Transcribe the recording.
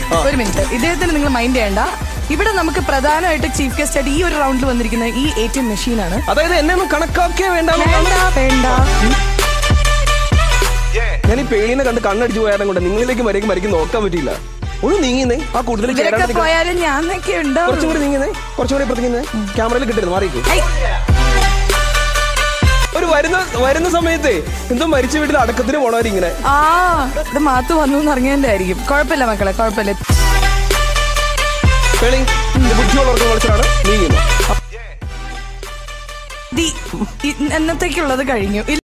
ഒരു മിനിറ്റ് ഇദ്ദേഹത്തിന് നിങ്ങൾ മൈൻഡ് ചെയ്യണ്ട ഇവിടെ നമുക്ക് പ്രധാനമായിട്ട് ചീഫ് ഗസ്റ്റ് ആയിട്ട് ഈ ഒരു റൗണ്ടിൽ വന്നിരിക്കുന്ന ഈ എ ടി എം മെഷീനാണ് അതായത് എന്നെ ഒന്നും കണക്കാക്കിയേ വേണ്ട വേണ്ട വേണ്ട ഞാൻ ഈ പേളിനെ കണ്ട് കണ്ണടിച്ചു പോയാലും കൊണ്ട് നിങ്ങളിലേക്ക് വരേക്കും വരയ്ക്കും നോക്കാൻ പറ്റിയില്ല ഒന്ന് നീങ്ങിന്നേ ആ കൂടുതൽ ഇവരൊക്കെ പോയാലും ഞാനൊക്കെ ഉണ്ടാവും കുറച്ചും കൂടി നീങ്ങുന്നേ കുറച്ചും കൂടി ഇപ്പുറത്തേക്ക് ക്യാമറയിൽ കിട്ടരുത് മാറിക്കൂ ഐ, ഒരു വരുന്ന വരുന്ന സമയത്തെ എന്തോ മരിച്ച വീട്ടിൽ അടക്കത്തിന് പോണവരിങ്ങനെ ആ ഇത് മാത്തു വന്നു എന്ന് അറിഞ്ഞതിന്റെ ആയിരിക്കും കുഴപ്പമില്ല മക്കളെ കുഴപ്പമില്ല പേളി ഇത് ബുദ്ധിയുള്ളവർക്ക് കളിച്ചാണ് നീങ്ങുന്നത് ദി ഇ- എന്നത്തേക്കുള്ളത് കഴിഞ്ഞു